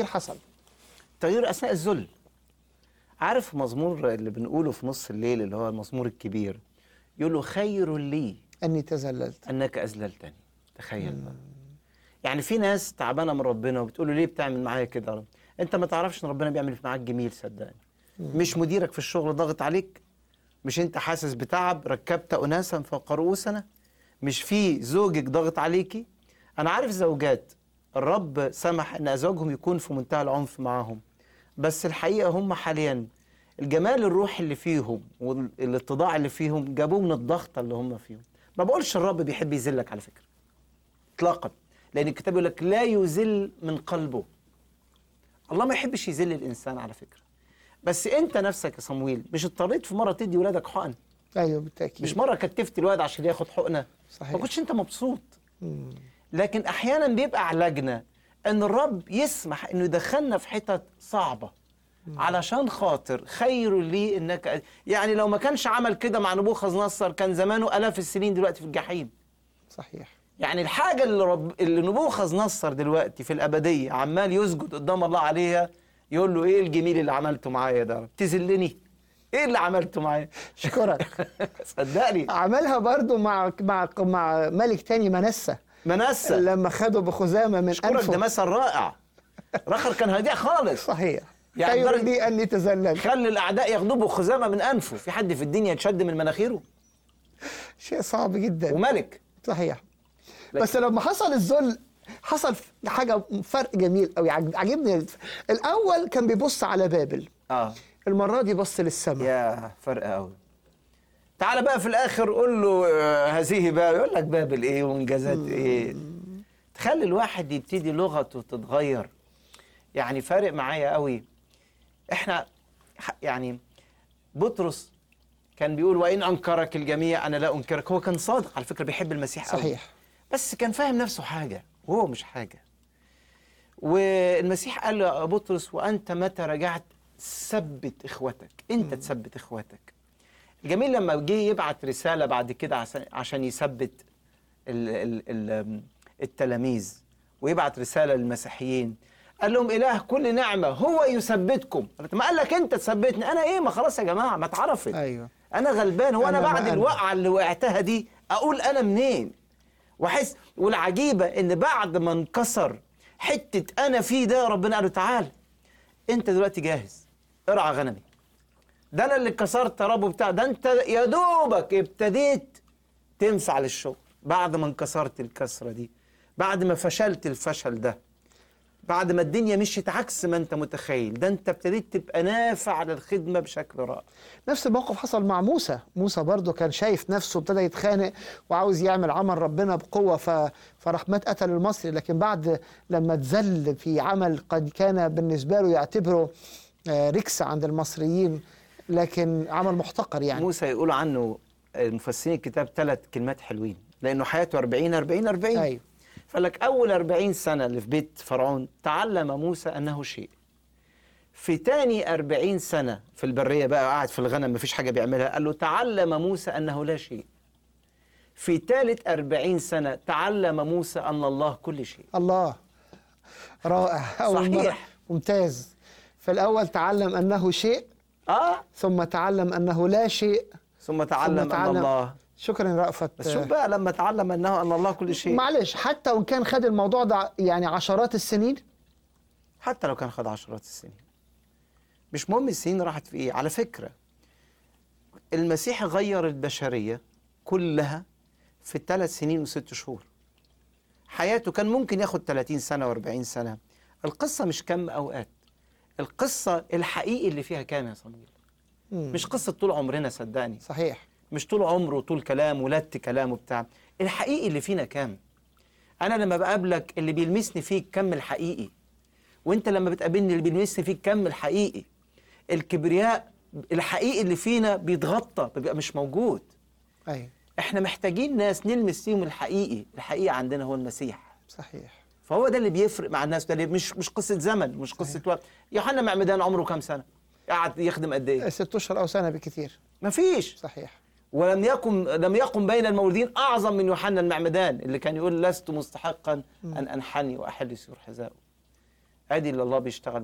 تغيير حصل تغيير اثناء الذل عارف مزمور اللي بنقوله في نص الليل اللي هو المزمور الكبير يقول له خير لي اني تذللت انك اذللتني تخيل بقى يعني في ناس تعبانه من ربنا وبتقول له ليه بتعمل معايا كده يا رب انت ما تعرفش ان ربنا بيعمل معاك جميل صدقني مش مديرك في الشغل ضاغط عليك مش انت حاسس بتعب ركبت اناسا فوق رؤوسنا مش في زوجك ضاغط عليكي انا عارف زوجات الرب سمح ان ازواجهم يكون في منتهى العنف معاهم بس الحقيقه هم حاليا الجمال الروحي اللي فيهم والاتضاع اللي فيهم جابوه من الضغط اللي هم فيهم ما بقولش الرب بيحب يذلك على فكره اطلاقا لان الكتاب يقول لك لا يذل من قلبه الله ما يحبش يذل الانسان على فكره بس انت نفسك يا صمويل مش اضطريت في مره تدي ولادك حقن ايوه بالتاكيد مش مره كتفت الواد عشان ياخد حقنه صحيح. ما كنتش انت مبسوط مم. لكن احيانا بيبقى علاجنا ان الرب يسمح انه يدخلنا في حتت صعبه علشان خاطر خير لي انك يعني لو ما كانش عمل كده مع نبوخذ نصر كان زمانه الاف السنين دلوقتي في الجحيم صحيح يعني الحاجه اللي رب اللي نبوخذ نصر دلوقتي في الابديه عمال يسجد قدام الله عليها يقول له ايه الجميل اللي عملته معايا ده يا رب؟ تذلني ايه اللي عملته معايا اشكرك صدقني عملها برضو مع مع مع ملك تاني منسى منسى لما خدوا بخزامه من اشكرك ده انفه مثل رائع رخر كان هديع خالص صحيح يعني خير درجة- لي اني تذللت خلي الاعداء يغضبوا خزامه من انفه في حد في الدنيا يتشد من مناخيره شيء صعب جدا وملك صحيح لكن- بس لما حصل الذل حصل حاجه فرق جميل قوي عجبني الاول كان بيبص على بابل اه المره دي بص للسماء يا فرق قوي تعال بقى في الاخر قول له آه، هذه بقى يقول لك بابل ايه وانجازات ايه تخلي الواحد يبتدي لغته تتغير يعني فارق معايا قوي احنا ح- يعني بطرس كان بيقول وان انكرك الجميع انا لا انكرك هو كان صادق على فكره بيحب المسيح قوي صحيح بس كان فاهم نفسه حاجه وهو مش حاجه والمسيح قال له يا بطرس وانت متى رجعت ثبت اخوتك انت تثبت اخوتك الجميل لما جه يبعت رساله بعد كده عشان- عشان يثبت ال ال ال التلاميذ ويبعت رساله للمسيحيين قال لهم اله كل نعمه هو يثبتكم ما قال لك انت تثبتني انا ايه ما خلاص يا جماعه ما اتعرفت ايوه انا غلبان هو انا, أنا ما بعد أنا. الوقعه اللي وقعتها دي اقول انا منين واحس والعجيبه ان بعد ما انكسر حته انا فيه ده ربنا قال له تعال انت دلوقتي جاهز ارعى غنمي ده انا اللي كسرت يا رب بتاع ده انت يا دوبك ابتديت تنفع للشغل بعد ما انكسرت الكسره دي بعد ما فشلت الفشل ده بعد ما الدنيا مشيت عكس ما انت متخيل ده انت ابتديت تبقى نافع للخدمه بشكل رائع نفس الموقف حصل مع موسى موسى برضه كان شايف نفسه ابتدى يتخانق وعاوز يعمل عمل ربنا بقوة ف... فراح مات قتل المصري لكن بعد لما اتذل في عمل قد كان بالنسبة له يعتبره آه، ركس عند المصريين لكن عمل محتقر يعني موسى يقولوا عنه مفسرين الكتاب ثلاث كلمات حلوين لانه حياته 40 40 40 أيوه. فقال لك اول 40 سنه اللي في بيت فرعون تعلم موسى انه شيء في تاني 40 سنه في البريه بقى قاعد في الغنم مفيش حاجه بيعملها قال له تعلم موسى انه لا شيء في ثالث 40 سنه تعلم موسى ان الله كل شيء الله رائع أول مرة. صحيح. ممتاز فالأول تعلم أنه شيء اه ثم تعلم أنه لا شيء ثم تعلم, ثم ان تعلم- الله شكرا رأفت بس شوف بقى لما تعلم انه ان الله كل شيء معلش حتى وإن كان خد الموضوع ده يعني عشرات السنين حتى لو كان خد عشرات السنين مش مهم السنين راحت في ايه على فكرة المسيح غير البشرية كلها في ثلاث سنين وست شهور حياته كان ممكن ياخد 30 سنة و40 سنة القصة مش كم أوقات القصة الحقيقي اللي فيها كام يا صمويل مم. مش قصة طول عمرنا صدقني صحيح مش طول عمره وطول كلام ولدت كلام وبتاع الحقيقي اللي فينا كام انا لما بقابلك اللي بيلمسني فيك كم الحقيقي وانت لما بتقابلني اللي بيلمسني فيك كم الحقيقي الكبرياء الحقيقي اللي فينا بيتغطى بيبقى مش موجود أيوه احنا محتاجين ناس نلمس فيهم الحقيقي الحقيقي عندنا هو المسيح صحيح فهو ده اللي بيفرق مع الناس ده اللي مش مش قصه زمن مش قصه وقت يوحنا معمدان عمره كام سنه قعد يخدم قد ايه ست اشهر او سنه بكثير مفيش صحيح ولم يكن لم يقم بين المولودين اعظم من يوحنا المعمدان اللي كان يقول لست مستحقا ان انحني واحل سيور حذائه. ادي اللي الله بيشتغل